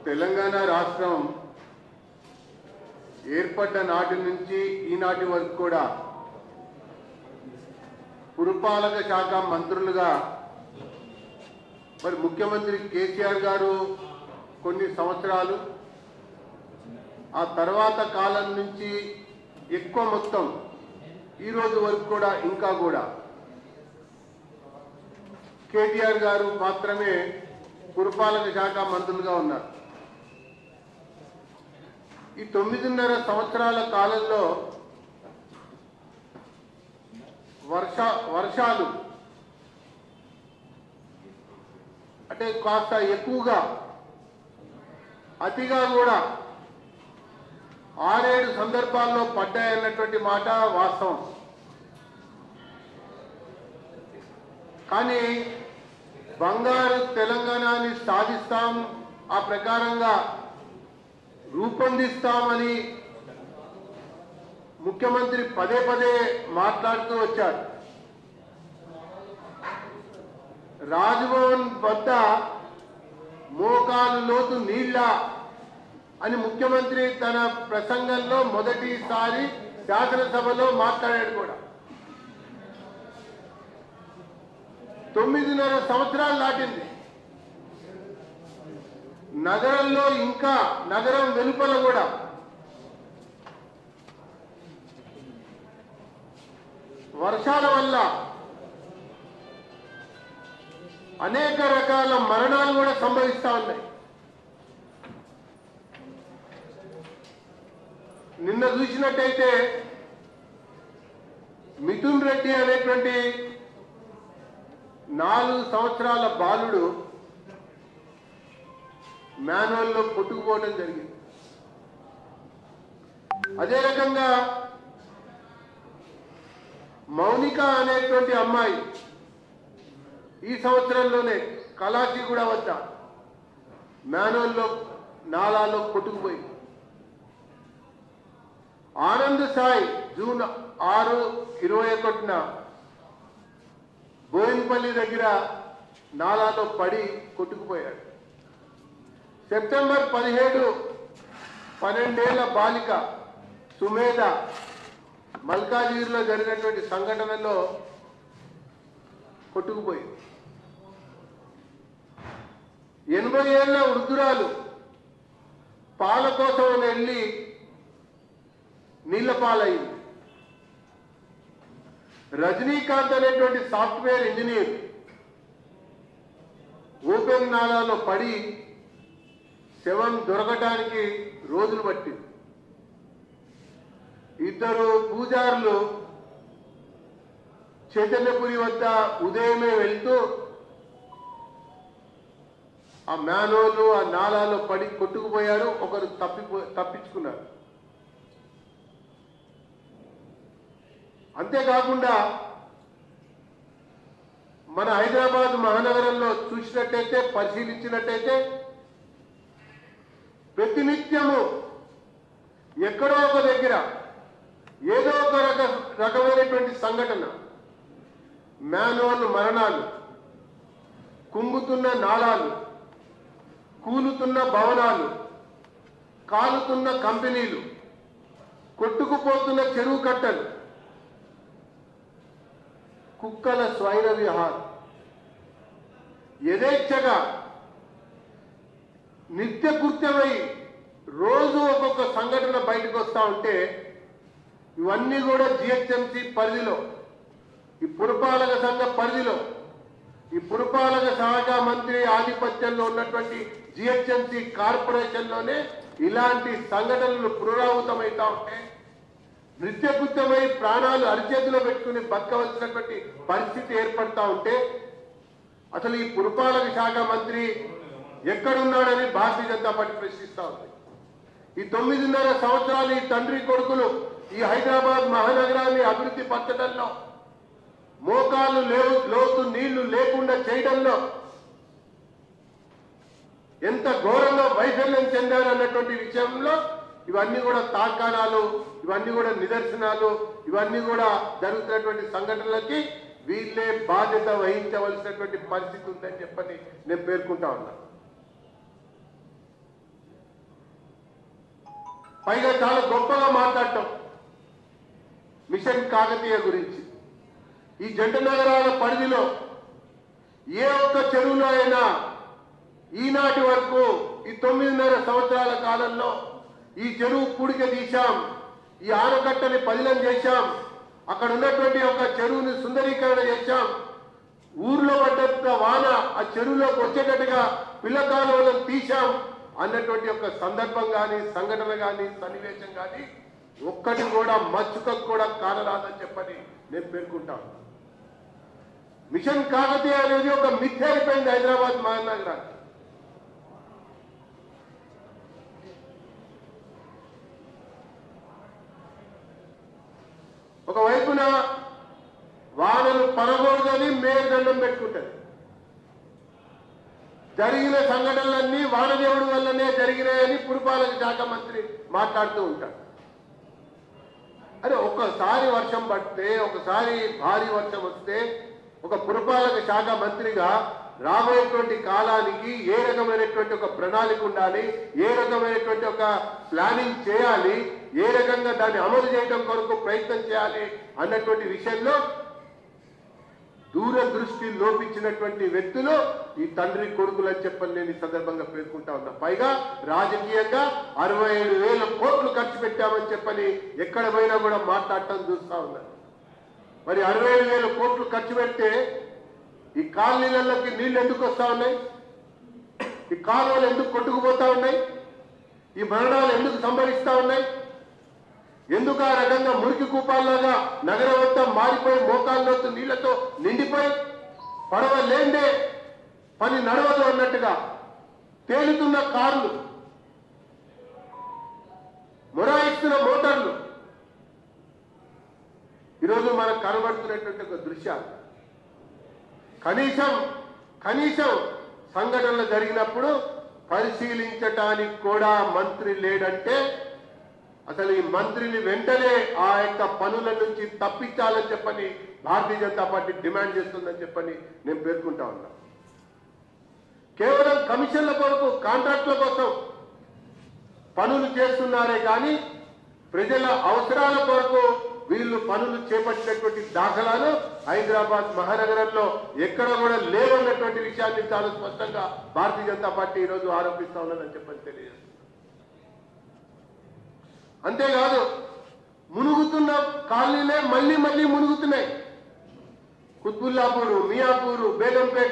తెలంగాణ రాష్ట్రం ఏర్పడ్డ నాటి నుంచి ఈనాటి వరకు కూడా పురపాలక శాఖ మంత్రులుగా మరి ముఖ్యమంత్రి కేసీఆర్ గారు కొన్ని సంవత్సరాలు ఆ తర్వాత కాలం నుంచి ఎక్కువ మొత్తం ఈ రోజు వరకు కూడా ఇంకా కూడా కేటీఆర్ గారు మాత్రమే పురపాలక శాఖ మంత్రులుగా ఉన్నారు ఈ తొమ్మిదిన్నర సంవత్సరాల కాలంలో వర్ష వర్షాలు అంటే కాస్త ఎక్కువగా అతిగా కూడా ఆరేడు సందర్భాల్లో పడ్డాయన్నటువంటి మాట వాస్తవం కానీ బంగారు తెలంగాణని సాధిస్తాం ఆ ప్రకారంగా రూపొందిస్తామని ముఖ్యమంత్రి పదే పదే మాట్లాడుతూ వచ్చారు రాజ్భవన్ వద్ద మోకాలు లోతు నీళ్ళ అని ముఖ్యమంత్రి తన ప్రసంగంలో మొదటిసారి శాసనసభలో మాట్లాడాడు కూడా తొమ్మిదిన్నర సంవత్సరాలు దాటింది నగరంలో ఇంకా నగరం వెలుపల కూడా వర్షాల వల్ల అనేక రకాల మరణాలు కూడా సంభవిస్తా ఉన్నాయి నిన్న చూసినట్టయితే మిథున్ రెడ్డి అనేటువంటి నాలుగు సంవత్సరాల బాలుడు మాన్యువల్లో కొట్టుకుపోవడం జరిగింది అదే రకంగా మౌనిక అనేటువంటి అమ్మాయి ఈ సంవత్సరంలోనే కళాచిగూడ వద్ద మాన్యువల్లో నాలాలో కొట్టుకుపోయింది ఆనంద్ సాయి జూన్ ఆరు ఇరవై ఒకటిన బోయిన్పల్లి దగ్గర నాలాలో పడి కొట్టుకుపోయాడు సెప్టెంబర్ పదిహేడు పన్నెండేళ్ల బాలిక సుమేధ మల్కాజిగిరిలో జరిగినటువంటి సంఘటనలో కొట్టుకుపోయింది ఎనభై ఏళ్ల వృద్ధురాలు పాల కోసం వెళ్ళి నీళ్ల పాలయ్యింది రజనీకాంత్ అనేటువంటి సాఫ్ట్వేర్ ఇంజనీర్ ఓపెన్ నాలాలో పడి శవం దొరకటానికి రోజులు పట్టింది ఇద్దరు పూజారులు చైతన్యపురి వద్ద ఉదయమే వెళ్తూ ఆ మ్యానోలు ఆ నాలాలో పడి కొట్టుకుపోయారు ఒకరు తప్పిపో తప్పించుకున్నారు అంతేకాకుండా మన హైదరాబాద్ మహానగరంలో చూసినట్టయితే పరిశీలించినట్టయితే ప్రతినిత్యము ఎక్కడో ఒక దగ్గర ఏదో ఒక రక రకమైనటువంటి సంఘటన మ్యానువల్ మరణాలు కుంగుతున్న నాళాలు కూలుతున్న భవనాలు కాలుతున్న కంపెనీలు కొట్టుకుపోతున్న చెరువు కట్టలు కుక్కల స్వైర విహారం యథేచ్ఛగా నిత్య కృత్యమై రోజు ఒక్కొక్క సంఘటన బయటకు వస్తా ఉంటే ఇవన్నీ కూడా జిహెచ్ఎంసీ పరిధిలో ఈ పురపాలక సంఘ పరిధిలో ఈ పురపాలక శాఖ మంత్రి ఆధిపత్యంలో ఉన్నటువంటి జిహెచ్ఎంసీ కార్పొరేషన్లోనే ఇలాంటి సంఘటనలు పునరావృతమవుతా ఉంటాయి నిత్యకృత్యమై ప్రాణాలు అరిచేతిలో పెట్టుకుని బతకవలసినటువంటి పరిస్థితి ఏర్పడతా ఉంటే అసలు ఈ పురపాలక శాఖ మంత్రి ఎక్కడున్నాడని భారతీయ జనతా పార్టీ ప్రశ్నిస్తా ఉంది ఈ తొమ్మిదిన్నర సంవత్సరాలు ఈ తండ్రి కొడుకులు ఈ హైదరాబాద్ మహానగరాన్ని అభివృద్ధి పరచడంలో మోకాలు లేవు లోతు నీళ్లు లేకుండా చేయడంలో ఎంత ఘోరంగా వైఫల్యం చెందారన్నటువంటి విషయంలో ఇవన్నీ కూడా తార్కాణాలు ఇవన్నీ కూడా నిదర్శనాలు ఇవన్నీ కూడా జరుగుతున్నటువంటి సంఘటనలకి వీళ్ళే బాధ్యత వహించవలసినటువంటి పరిస్థితి ఉందని చెప్పని నేను పేర్కొంటా ఉన్నా పైగా చాలా గొప్పగా మాట్లాడటం మిషన్ కాకతీయ గురించి ఈ జంట నగరాల పరిధిలో ఏ ఒక్క చెరువులో అయినా ఈనాటి వరకు ఈ తొమ్మిదిన్నర సంవత్సరాల కాలంలో ఈ చెరువు పూడిక తీశాం ఈ ఆనకట్టని పదిలం చేశాం అక్కడ ఉన్నటువంటి ఒక చెరువుని సుందరీకరణ చేశాం ఊర్లో పడ్డంత వాన ఆ చెరువులోకి వచ్చేటట్టుగా పిల్లకాలువలను తీశాం అన్నటువంటి ఒక సందర్భం కానీ సంఘటన కానీ సన్నివేశం కానీ ఒక్కటి కూడా మచ్చుకకు కూడా కానరాదని చెప్పని నేను పేర్కొంటాను మిషన్ కాకతీయ అనేది ఒక మిథ్య అయిపోయింది హైదరాబాద్ మహానగరానికి ఒకవైపున వానలు పడకూడదని మేరుదండం పెట్టుకుంటారు జరిగిన సంఘటనలన్నీ వానదేవుడి వల్లనే జరిగినాయని పురపాలక శాఖ మంత్రి మాట్లాడుతూ ఉంటాడు అరే ఒక్కసారి వర్షం పడితే ఒకసారి భారీ వర్షం వస్తే ఒక పురపాలక శాఖ మంత్రిగా రాబోయేటువంటి కాలానికి ఏ రకమైనటువంటి ఒక ప్రణాళిక ఉండాలి ఏ రకమైనటువంటి ఒక ప్లానింగ్ చేయాలి ఏ రకంగా దాన్ని అమలు చేయడం కొరకు ప్రయత్నం చేయాలి అన్నటువంటి విషయంలో దూరదృష్టి లోపించినటువంటి వ్యక్తులు ఈ తండ్రి కొడుకులు అని చెప్పని నేను ఈ సందర్భంగా పేర్కొంటా ఉన్నా పైగా రాజకీయంగా అరవై ఏడు వేల కోట్లు ఖర్చు పెట్టామని చెప్పని ఎక్కడ పోయినా కూడా మాట్లాడటం చూస్తా ఉన్నారు మరి అరవై ఏడు వేల కోట్లు ఖర్చు పెడితే ఈ కాలనీలలోకి నీళ్లు ఎందుకు వస్తా ఉన్నాయి ఈ కాలువలు ఎందుకు కొట్టుకుపోతా ఉన్నాయి ఈ మరణాలు ఎందుకు సంభవిస్తా ఉన్నాయి ఎందుకు ఆ రకంగా మురికి కూపాల్లాగా నగరం అంతా మారిపోయి మోకాళ్ళతో నీళ్లతో నిండిపోయి పడవ లేందే పని నడవదు అన్నట్టుగా తేలుతున్న కార్లు మొరాయిస్తున్న మోటార్లు ఈరోజు మనకు కనబడుతున్నటువంటి ఒక దృశ్యాలు కనీసం కనీసం సంఘటనలు జరిగినప్పుడు పరిశీలించటానికి కూడా మంత్రి లేడంటే అసలు ఈ మంత్రిని వెంటనే ఆ యొక్క పనుల నుంచి తప్పించాలని చెప్పని భారతీయ జనతా పార్టీ డిమాండ్ చేస్తుందని చెప్పని నేను పేర్కొంటా ఉన్నా కేవలం కమిషన్ల కొరకు కాంట్రాక్టుల కోసం పనులు చేస్తున్నారే కానీ ప్రజల అవసరాల కొరకు వీళ్ళు పనులు చేపట్టినటువంటి దాఖలాలు హైదరాబాద్ మహానగరంలో ఎక్కడ కూడా లేవన్నటువంటి విషయాన్ని చాలా స్పష్టంగా భారతీయ జనతా పార్టీ ఈరోజు ఆరోపిస్తా ఉన్నదని చెప్పని తెలియజేస్తుంది అంతేకాదు మునుగుతున్న కాలనీలే మళ్ళీ మళ్ళీ మునుగుతున్నాయి కుత్బుల్లాపూరు మియాపూరు బేగంపేట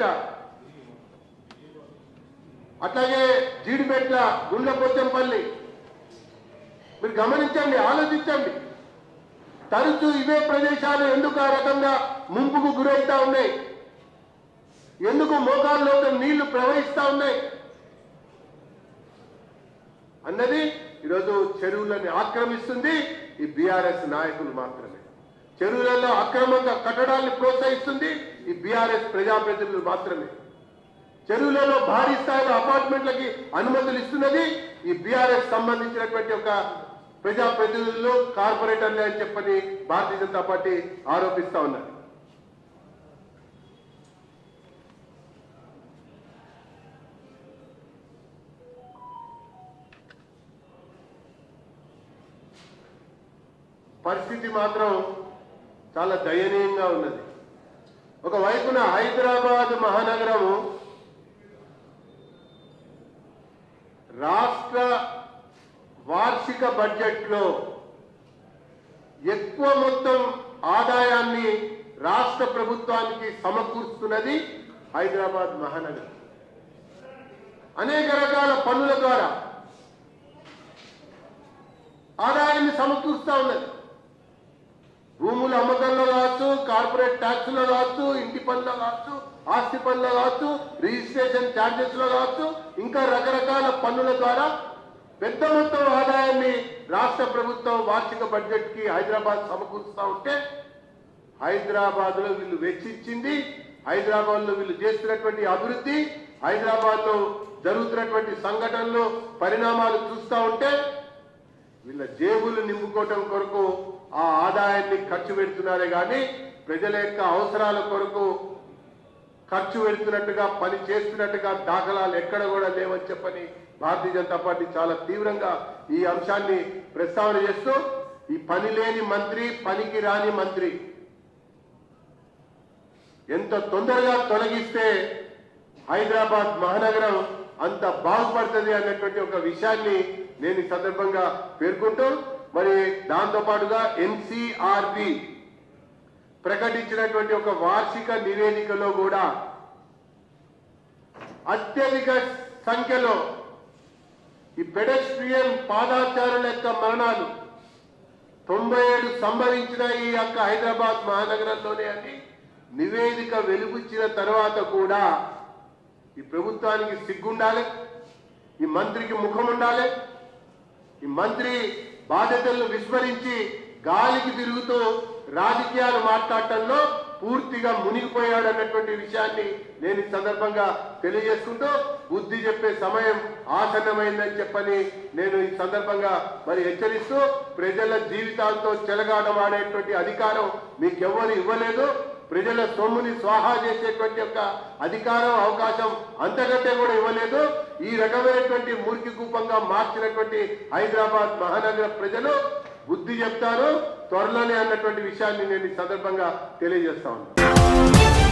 అట్లాగే జీడిపెట్ల గుండ్లపోచంపల్లి మీరు గమనించండి ఆలోచించండి తరచూ ఇవే ప్రదేశాలు ఎందుకు ఆ రకంగా ముంపుకు గురవుతా ఉన్నాయి ఎందుకు మోకాల్లోకి నీళ్లు ప్రవహిస్తా ఉన్నాయి అన్నది ఈరోజు చెరువులని ఆక్రమిస్తుంది ఈ బీఆర్ఎస్ నాయకులు మాత్రమే చెరువులలో అక్రమంగా కట్టడాన్ని ప్రోత్సహిస్తుంది ఈ బీఆర్ఎస్ ప్రజాప్రతినిధులు మాత్రమే చెరువులలో భారీ స్థాయిలో అపార్ట్మెంట్లకి అనుమతులు ఇస్తున్నది ఈ బీఆర్ఎస్ సంబంధించినటువంటి ఒక ప్రజాప్రతినిధులు కార్పొరేటర్లే అని చెప్పని భారతీయ జనతా పార్టీ ఆరోపిస్తా ఉన్నది పరిస్థితి మాత్రం చాలా దయనీయంగా ఉన్నది ఒకవైపున హైదరాబాద్ మహానగరము రాష్ట్ర వార్షిక బడ్జెట్లో ఎక్కువ మొత్తం ఆదాయాన్ని రాష్ట్ర ప్రభుత్వానికి సమకూరుస్తున్నది హైదరాబాద్ మహానగరం అనేక రకాల పన్నుల ద్వారా ఆదాయాన్ని సమకూరుస్తా ఉన్నది భూముల అమ్మకంలో కావచ్చు కార్పొరేట్ ట్యాక్స్లో కావచ్చు ఇంటి పనులు కావచ్చు ఆస్తి పనులు కావచ్చు రిజిస్ట్రేషన్ ఛార్జెస్ లో కావచ్చు ఇంకా రకరకాల పన్నుల ద్వారా పెద్ద మొత్తం ఆదాయాన్ని రాష్ట్ర ప్రభుత్వం వార్షిక బడ్జెట్ కి హైదరాబాద్ సమకూరుస్తా ఉంటే హైదరాబాద్ లో వీళ్ళు వెచ్చించింది హైదరాబాద్ లో వీళ్ళు చేస్తున్నటువంటి అభివృద్ధి హైదరాబాద్ లో జరుగుతున్నటువంటి సంఘటనలు పరిణామాలు చూస్తా ఉంటే వీళ్ళ జేబులు నింపుకోవటం కొరకు ఆ ఆదాయాన్ని ఖర్చు పెడుతున్నారే కానీ ప్రజల యొక్క అవసరాల కొరకు ఖర్చు పెడుతున్నట్టుగా పని చేస్తున్నట్టుగా దాఖలాలు ఎక్కడ కూడా లేవని చెప్పని భారతీయ జనతా పార్టీ చాలా తీవ్రంగా ఈ అంశాన్ని ప్రస్తావన చేస్తూ ఈ పని లేని మంత్రి పనికి రాని మంత్రి ఎంత తొందరగా తొలగిస్తే హైదరాబాద్ మహానగరం అంత బాగుపడుతుంది అన్నటువంటి ఒక విషయాన్ని నేను ఈ సందర్భంగా పేర్కొంటూ మరి దాంతో పాటుగా ఎన్సీఆర్బి ప్రకటించినటువంటి ఒక వార్షిక నివేదికలో కూడా అత్యధిక సంఖ్యలో ఈ పెడస్ట్రియన్ పాదాచారుల యొక్క మరణాలు తొంభై ఏడు సంభవించిన ఈ యొక్క హైదరాబాద్ మహానగరంలోనే అని నివేదిక వెలుగుచ్చిన తర్వాత కూడా ఈ ప్రభుత్వానికి సిగ్గుండాలి ఈ మంత్రికి ముఖం ఉండాలి ఈ మంత్రి బాధ్యతలను విస్మరించి గాలికి తిరుగుతూ రాజకీయాలు మాట్లాడటంలో పూర్తిగా మునిగిపోయాడు అన్నటువంటి విషయాన్ని నేను ఈ సందర్భంగా తెలియజేసుకుంటూ బుద్ధి చెప్పే సమయం ఆసన్నమైందని చెప్పని నేను ఈ సందర్భంగా మరి హెచ్చరిస్తూ ప్రజల జీవితాలతో చెలగాటం ఆడేటువంటి అధికారం మీకెవ్వరు ఇవ్వలేదు ప్రజల సొమ్ముని స్వాహా చేసేటువంటి యొక్క అధికారం అవకాశం అంతకంటే కూడా ఇవ్వలేదు ఈ రకమైనటువంటి మురికి కూపంగా మార్చినటువంటి హైదరాబాద్ మహానగర ప్రజలు బుద్ధి చెప్తారు త్వరలోనే అన్నటువంటి విషయాన్ని నేను ఈ సందర్భంగా తెలియజేస్తా ఉన్నాను